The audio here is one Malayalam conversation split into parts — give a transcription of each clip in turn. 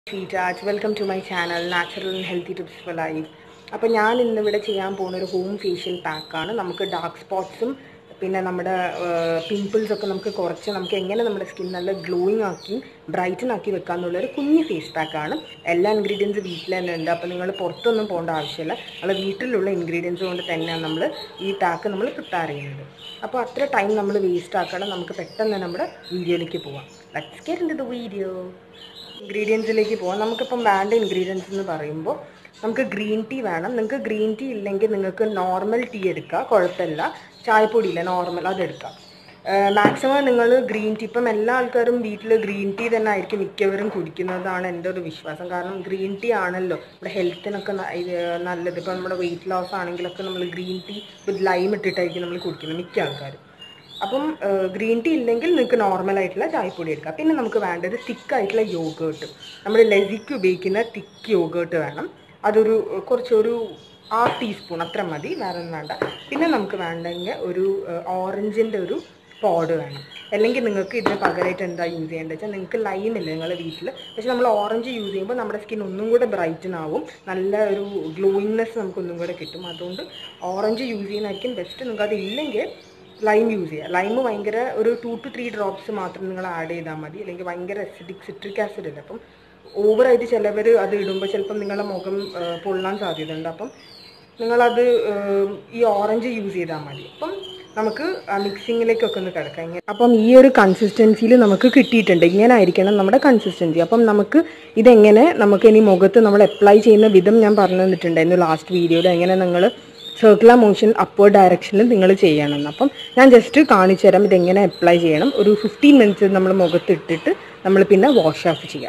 sweet arts welcome to my channel natural and healthy tips for life അപ്പോൾ ഞാൻ ഇന്നിവിടെ ചെയ്യാൻ പോകുന്ന ഒരു ഹോം ഫേഷ്യൽ പാക്കാണ് നമുക്ക് ഡാർക്ക് സ്പോട്ട്സും പിന്നെ നമ്മുടെ പിമ്പിൾസ് ഒക്കെ നമുക്ക് കുറച്ച് നമുക്ക് എങ്ങനെ നമ്മുടെ സ്കിൻ നല്ല ഗ്ലോയിങ് ആക്കി ബ്രൈറ്റൻ ആക്കി വെക്കാന്നുള്ള ഒരു കുഞ്ഞ് ഫേസ് പാക്കാണ് എല്ലാ ഇൻഗ്രീഡിയൻസ് വീട്ടിൽ തന്നെ ഉണ്ട് അപ്പോൾ നിങ്ങൾ പുറത്തൊന്നും പോകേണ്ട ആവശ്യമില്ല നമ്മൾ വീട്ടിലുള്ള ഇൻഗ്രീഡിയൻസ് കൊണ്ട് തന്നെയാണ് നമ്മൾ ഈ പാക്ക് നമ്മൾ പ്രിപ്പയർ ചെയ്യുന്നത് അപ്പോൾ അത്ര ടൈം നമ്മൾ വേസ്റ്റ് ആക്കണം നമുക്ക് പെട്ടെന്ന് തന്നെ നമ്മുടെ വീഡിയോയിലേക്ക് പോവാം let's get in the video ഇൻഗ്രീഡിയൻസിലേക്ക് പോകാം നമുക്കിപ്പം വേണ്ട ഇൻഗ്രീഡിയൻസ് എന്ന് പറയുമ്പോൾ നമുക്ക് ഗ്രീൻ ടീ വേണം നിങ്ങൾക്ക് ഗ്രീൻ ടീ ഇല്ലെങ്കിൽ നിങ്ങൾക്ക് നോർമൽ ടീ എടുക്കുക കുഴപ്പമില്ല ചായപ്പൊടി ഇല്ല നോർമൽ അതെടുക്കാം മാക്സിമം നിങ്ങൾ ഗ്രീൻ ടീ ഇപ്പം എല്ലാ ആൾക്കാരും വീട്ടിൽ ഗ്രീൻ ടീ തന്നെ ആയിരിക്കും മിക്കവരും കുടിക്കുന്നതാണ് എൻ്റെ ഒരു വിശ്വാസം കാരണം ഗ്രീൻ ടീ ആണല്ലോ നമ്മുടെ ഹെൽത്തിനൊക്കെ ന- ഇത് നല്ലത് ഇപ്പം നമ്മുടെ വെയിറ്റ് ലോസ് ആണെങ്കിലൊക്കെ നമ്മൾ ഗ്രീൻ ടീ വിത്ത് ലൈം ഇട്ടിട്ടായിരിക്കും നമ്മൾ കുടിക്കുന്നത് മിക്ക ആൾക്കാരും അപ്പം ഗ്രീൻ ടീ ഇല്ലെങ്കിൽ നിങ്ങൾക്ക് നോർമൽ ആയിട്ടുള്ള ചായപ്പൊടി എടുക്കാം പിന്നെ നമുക്ക് വേണ്ടത് തിക്ക് ആയിട്ടുള്ള യോഗേർട്ട് നമ്മൾ ലസിക്ക് ഉപയോഗിക്കുന്ന തിക്ക് യോഗേർട്ട് വേണം അതൊരു ഏഹ്, കുറച്ചൊരു ഹാഫ് ടീസ്പൂൺ അത്ര മതി വേറെ ഒന്നും വേണ്ട പിന്നെ നമുക്ക് വേണ്ടെങ്കിൽ ഒരു ഓറഞ്ചിൻ്റെ ഒരു പോഡ് വേണം അല്ലെങ്കിൽ നിങ്ങൾക്ക് ഇതിന് പകരമായിട്ട് എന്താ യൂസ് ചെയ്യേണ്ടത് വെച്ചാൽ നിങ്ങൾക്ക് ലൈം ഇല്ല നിങ്ങളുടെ വീട്ടിൽ പക്ഷെ നമ്മൾ ഓറഞ്ച് യൂസ് ചെയ്യുമ്പോൾ നമ്മുടെ സ്കിൻ ഒന്നും കൂടെ ബ്രൈറ്റൻ ആവും നല്ല ഒരു ഗ്ലോയിങ്നെസ് നമുക്ക് ഒന്നും കൂടെ കിട്ടും അതുകൊണ്ട് ഓറഞ്ച് യൂസ് ചെയ്യുന്നതായിരിക്കും ബെസ്റ്റ് നിങ്ങൾക്ക് അത് ഇല്ലെങ്കിൽ ലൈം യൂസ് ചെയ്യുക ലൈം ഭയങ്കര ഒരു ടു ടു ത്രീ ഡ്രോപ്സ് മാത്രം നിങ്ങൾ ആഡ് ചെയ്താൽ മതി അല്ലെങ്കിൽ ഭയങ്കര അസിഡിക് സിട്രിക് ആസിഡ് ഇല്ല അപ്പം ഓവറായിട്ട് ചിലവർ അത് ഇടുമ്പോൾ ചിലപ്പം നിങ്ങളുടെ മുഖം ആ, പൊള്ളാൻ സാധ്യതയുണ്ട് അപ്പം നിങ്ങളത് ആ, ഈ ഓറഞ്ച് യൂസ് ചെയ്താൽ മതി അപ്പം നമുക്ക് മിക്സിങ്ങിലേക്കൊക്കെ ഒന്ന് കിടക്കാം ഇങ്ങനെ അപ്പം ഈ ഒരു കൺസിസ്റ്റൻസിയിൽ നമുക്ക് കിട്ടിയിട്ടുണ്ട് ഇങ്ങനെ ആയിരിക്കണം നമ്മുടെ കൺസിസ്റ്റൻസി അപ്പം നമുക്ക് ഇതെങ്ങനെ നമുക്ക് ഇനി മുഖത്ത് നമ്മൾ അപ്ലൈ ചെയ്യുന്ന വിധം ഞാൻ പറഞ്ഞു തന്നിട്ടുണ്ടായിരുന്നു ലാസ്റ്റ് വീഡിയോയിൽ എങ്ങനെ നിങ്ങൾ സർക്കുലർ മോഷൻ അപ്വേർഡ് ഡയറക്ഷനിൽ നിങ്ങൾ ചെയ്യണം അപ്പം ഞാൻ ജസ്റ്റ് കാണിച്ചു തരാം ഇതെങ്ങനെ അപ്ലൈ ചെയ്യണം ഒരു ഫിഫ്റ്റീൻ മിനിറ്റ്സ് നമ്മൾ മുഖത്ത് ഇട്ടിട്ട് നമ്മൾ പിന്നെ വാഷ് ഓഫ് ചെയ്യാം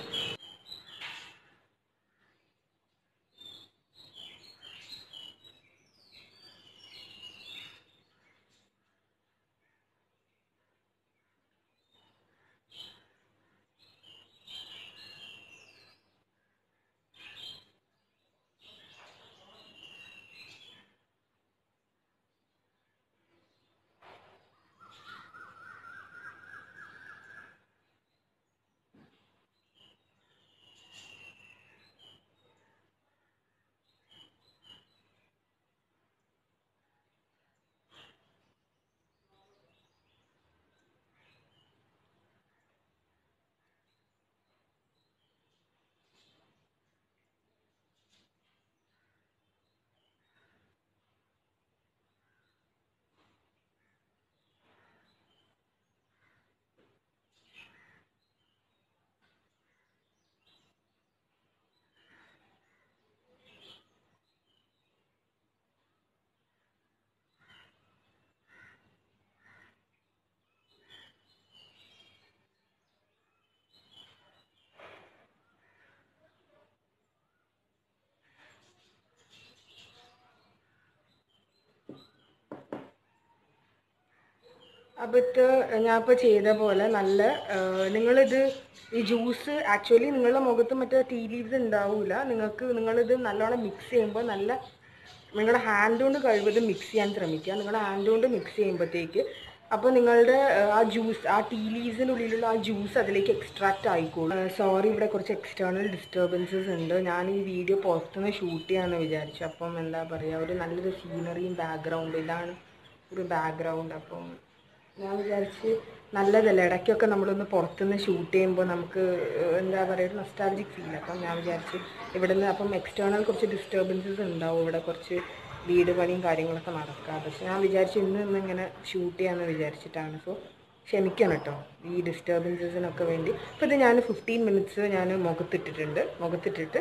അപ്പോൾ ഇത് ഞാനിപ്പോൾ ചെയ്ത പോലെ നല്ല ആ, നിങ്ങളിത് ഈ ജ്യൂസ് ആക്ച്വലി നിങ്ങളുടെ മുഖത്ത് മറ്റേ ടീ ലീവ്സ് ഉണ്ടാവില്ല നിങ്ങൾക്ക് നിങ്ങളിത് നല്ലോണം മിക്സ് ചെയ്യുമ്പോൾ നല്ല നിങ്ങളുടെ ഹാൻഡ് കൊണ്ട് കഴിവതും മിക്സ് ചെയ്യാൻ ശ്രമിക്കുക നിങ്ങളുടെ ഹാൻഡ് കൊണ്ട് മിക്സ് ചെയ്യുമ്പോഴത്തേക്ക് അപ്പോൾ നിങ്ങളുടെ ആ, ആ ജ്യൂസ് ആ ടീ ലീവ്സിൻ്റെ ഉള്ളിലുള്ള ആ ജ്യൂസ് അതിലേക്ക് എക്സ്ട്രാക്റ്റ് ആയിക്കോളും സോറി ഇവിടെ കുറച്ച് എക്സ്റ്റേണൽ ഡിസ്റ്റർബൻസസ് ഉണ്ട് ഞാൻ ഈ വീഡിയോ പുറത്തുനിന്ന് ഷൂട്ട് ചെയ്യാമെന്ന് വിചാരിച്ചു അപ്പം എന്താ പറയുക ഒരു നല്ലൊരു സീനറിയും ബാക്ക്ഗ്രൗണ്ട് ഇതാണ് ഒരു ബാക്ക്ഗ്രൗണ്ട് അപ്പം ഞാൻ വിചാരിച്ച് നല്ലതല്ലേ ഇടയ്ക്കൊക്കെ നമ്മളൊന്ന് പുറത്തുനിന്ന് ഷൂട്ട് ചെയ്യുമ്പോൾ നമുക്ക് ഏഹ്, എന്താ പറയുക ഒരു നൊസ്റ്റാലജിക് ഫീൽ അപ്പം ഞാൻ വിചാരിച്ച് ഇവിടെ നിന്ന് അപ്പം എക്സ്റ്റേണൽ കുറച്ച് ഡിസ്റ്റർബൻസസ് ഉണ്ടാവും ഇവിടെ കുറച്ച് വീട് പണിയും കാര്യങ്ങളൊക്കെ നടക്കാം പക്ഷെ ഞാൻ വിചാരിച്ചു ഇന്ന് ഇന്ന് ഇങ്ങനെ ഷൂട്ട് ചെയ്യാമെന്ന് വിചാരിച്ചിട്ടാണ് സോ ക്ഷമിക്കണം കേട്ടോ ഈ ഡിസ്റ്റർബൻസസിനൊക്കെ വേണ്ടി അപ്പോൾ ഇത് ഞാൻ ഫിഫ്റ്റീൻ മിനിറ്റ്സ് ഞാൻ മുഖത്തിട്ടിട്ടുണ്ട് മുഖത്തിട്ടിട്ട്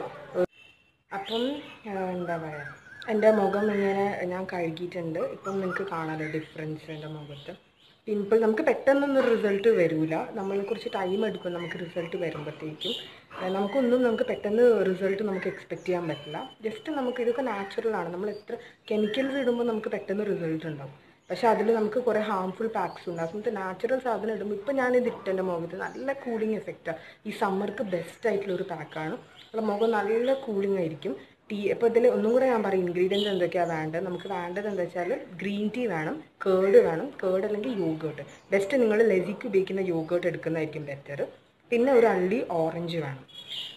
അപ്പം ആ, എന്താ പറയുക എൻ്റെ മുഖം ഇങ്ങനെ ഞാൻ കഴുകിയിട്ടുണ്ട് ഇപ്പം നിങ്ങൾക്ക് കാണാമല്ലോ ഡിഫറൻസ് എൻ്റെ മുഖത്ത് പിമ്പിൾ നമുക്ക് പെട്ടെന്നൊന്നും റിസൾട്ട് വരില്ല നമ്മൾ കുറച്ച് ടൈം എടുക്കും നമുക്ക് റിസൾട്ട് വരുമ്പോഴത്തേക്കും ആ, നമുക്കൊന്നും നമുക്ക് പെട്ടെന്ന് റിസൾട്ട് നമുക്ക് എക്സ്പെക്റ്റ് ചെയ്യാൻ പറ്റില്ല ജസ്റ്റ് നമുക്ക് ഇതൊക്കെ നാച്ചുറലാണ് നമ്മൾ എത്ര കെമിക്കൽസ് ഇടുമ്പോൾ നമുക്ക് പെട്ടെന്ന് റിസൾട്ട് ഉണ്ടാവും പക്ഷെ അതിൽ നമുക്ക് കുറേ ഹാംഫുൾ പാക്സ് ഉണ്ട് ആ സമയത്ത് നാച്ചുറൽ സാധനം ഇടുമ്പോൾ ഇപ്പം ഞാനിത് ഇട്ടെൻ്റെ മുഖത്ത് നല്ല കൂളിംഗ് എഫക്റ്റാണ് ഈ സമ്മർക്ക് ബെസ്റ്റ് ആയിട്ടുള്ള ഒരു പാക്കാണ് നമ്മുടെ മുഖം നല്ല കൂളിംഗ് ആയിരിക്കും ടീ ഇപ്പോൾ ഇതിൽ ഒന്നും കൂടെ ഞാൻ പറയും ഇൻഗ്രീഡിയൻസ് എന്തൊക്കെയാണ് വേണ്ടത് നമുക്ക് വേണ്ടത് എന്താ വെച്ചാൽ ഗ്രീൻ ടീ വേണം കേർഡ് വേണം കേർഡ് അല്ലെങ്കിൽ യോഗേർട്ട് ബെസ്റ്റ് നിങ്ങൾ ലസിക്ക് ഉപയോഗിക്കുന്ന യോഗേർട്ട് എടുക്കുന്നതായിരിക്കും ബെറ്റർ പിന്നെ ഒരു അള്ളി ഓറഞ്ച് വേണം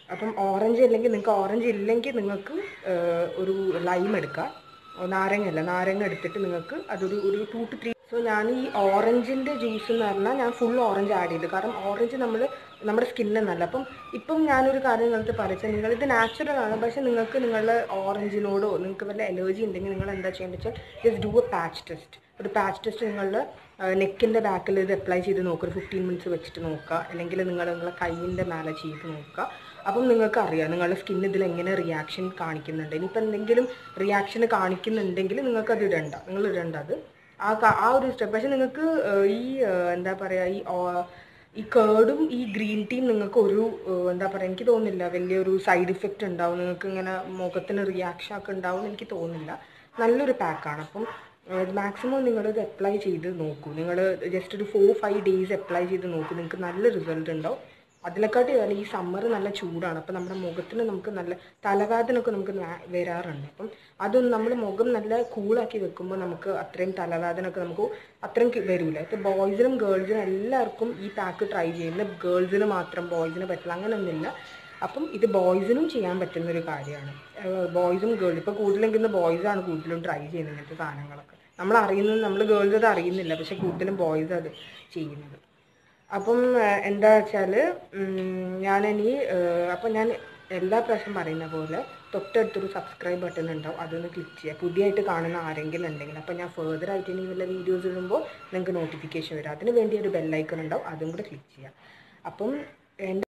അപ്പം ഓറഞ്ച് ഇല്ലെങ്കിൽ നിങ്ങൾക്ക് ഓറഞ്ച് ഇല്ലെങ്കിൽ നിങ്ങൾക്ക് ഏഹ്, ഒരു ലൈം എടുക്കാം നാരങ്ങ അല്ല നാരങ്ങ എടുത്തിട്ട് നിങ്ങൾക്ക് അതൊരു ഒരു ടു ടു ത്രീ സോ ഞാൻ ഈ ഓറഞ്ചിൻ്റെ ജ്യൂസ് എന്ന് പറഞ്ഞാൽ ഞാൻ ഫുൾ ഓറഞ്ച് ആഡ് ചെയ്തു കാരണം ഓറഞ്ച് നമ്മൾ നമ്മുടെ സ്കിന്നിന് നല്ല അപ്പം ഇപ്പം ഞാനൊരു കാര്യം നിങ്ങൾക്ക് പറയുന്നത് നിങ്ങൾ ഇത് നാച്ചുറൽ ആണ് പക്ഷേ നിങ്ങൾക്ക് നിങ്ങളുടെ ഓറഞ്ചിനോടോ നിങ്ങൾക്ക് വല്ല അലർജി ഉണ്ടെങ്കിൽ നിങ്ങൾ എന്താ ചെയ്യേണ്ടത് വെച്ചാൽ just do a patch test ഒരു പാച്ച് ടെസ്റ്റ് നിങ്ങളുടെ നെക്കിൻ്റെ ബാക്കിൽ ഇത് അപ്ലൈ ചെയ്ത് നോക്കുക ഒരു ഫിഫ്റ്റീൻ മിനിറ്റ്സ് വെച്ചിട്ട് നോക്കുക അല്ലെങ്കിൽ നിങ്ങൾ നിങ്ങളുടെ കൈയിൻ്റെ മേലെ ചെയ്ത് നോക്കുക അപ്പം നിങ്ങൾക്ക് അറിയാം നിങ്ങളുടെ സ്കിൻ ഇതിൽ എങ്ങനെ റിയാക്ഷൻ കാണിക്കുന്നുണ്ട് ഇനിയിപ്പോൾ എന്തെങ്കിലും റിയാക്ഷൻ കാണിക്കുന്നുണ്ടെങ്കിൽ നിങ്ങൾക്ക് അത് ഇടണ്ട നിങ്ങൾ ഇടണ്ട അത് ആ ക- ആ ഒരു സ്റ്റെപ്പ് പക്ഷെ നിങ്ങൾക്ക് ഏഹ്, ഈ ഏഹ്, എന്താ പറയുക ഈ ഓ- ഈ കേർഡും ഈ ഗ്രീൻ ടീം നിങ്ങൾക്ക് ഒരു ഏഹ്, എന്താ പറയുക എനിക്ക് തോന്നുന്നില്ല വലിയൊരു സൈഡ് ഇഫക്റ്റ് ഉണ്ടാവും നിങ്ങൾക്ക് ഇങ്ങനെ മുഖത്തിന് റിയാക്ഷൻ ഒക്കെ ഉണ്ടാവും എന്ന് എനിക്ക് തോന്നുന്നില്ല നല്ലൊരു പാക്കാണ് അപ്പം മാക്സിമം നിങ്ങളിത് അപ്ലൈ ചെയ്ത് നോക്കൂ നിങ്ങൾ ജസ്റ്റ് ഒരു ഫോർ ഫൈവ് ഡേയ്സ് അപ്ലൈ ചെയ്ത് നോക്കൂ നിങ്ങൾക്ക് നല്ല റിസൾട്ട് ഉണ്ടാവും അതിനെക്കാട്ടി നല്ല ഈ സമ്മർ നല്ല ചൂടാണ് അപ്പം നമ്മുടെ മുഖത്തിന് നമുക്ക് നല്ല തലവേദനയൊക്കെ നമുക്ക് നാ- വരാറുണ്ട് അപ്പം അതൊന്നും നമ്മൾ മുഖം നല്ല കൂളാക്കി വെക്കുമ്പോൾ നമുക്ക് അത്രയും തലവേദനയൊക്കെ നമുക്ക് അത്രയും കി- വരൂല ഇപ്പം ബോയ്സിനും ഗേൾസിനും എല്ലാവർക്കും ഈ പാക്ക് ട്രൈ ചെയ്യുന്ന ഗേൾസിന് മാത്രം ബോയ്സിന് പറ്റില്ല അങ്ങനെയൊന്നുമില്ല അപ്പം ഇത് ബോയ്സിനും ചെയ്യാൻ പറ്റുന്ന ഒരു കാര്യമാണ് ബോയ്സും ഗേൾസ് ഇപ്പോൾ കൂടുതലെങ്കിൽ ബോയ്സാണ് കൂടുതലും ട്രൈ ചെയ്യുന്നത് ഇങ്ങനത്തെ സാധനങ്ങളൊക്കെ നമ്മൾ അറിയുന്നത് നമ്മൾ ഗേൾസ് അത് അറിയുന്നില്ല പക്ഷെ കൂടുതലും ബോയ്സ് അത് ചെയ്യുന്നത് അപ്പം ഏഹ്, എന്താ വെച്ചാൽ ഞാനിനി ഏഹ്, അപ്പം ഞാൻ എല്ലാ പ്രാവശ്യം പറയുന്ന പോലെ തൊട്ടടുത്തൊരു സബ്സ്ക്രൈബ് ബട്ടൺ ഉണ്ടാവും അതൊന്ന് ക്ലിക്ക് ചെയ്യുക പുതിയതായിട്ട് കാണുന്ന ആരെങ്കിലും ഉണ്ടെങ്കിൽ അപ്പം ഞാൻ ഫേർദർ ആയിട്ട് ഇനി വല്ല വീഡിയോസ് ഇടുമ്പോൾ നിങ്ങൾക്ക് നോട്ടിഫിക്കേഷൻ വരും അതിന് വേണ്ടി ഒരു ബെല്ലൈക്കൺ ഉണ്ടാവും അതും കൂടെ ക്ലിക്ക് ചെയ്യുക അപ്പം എൻ്റെ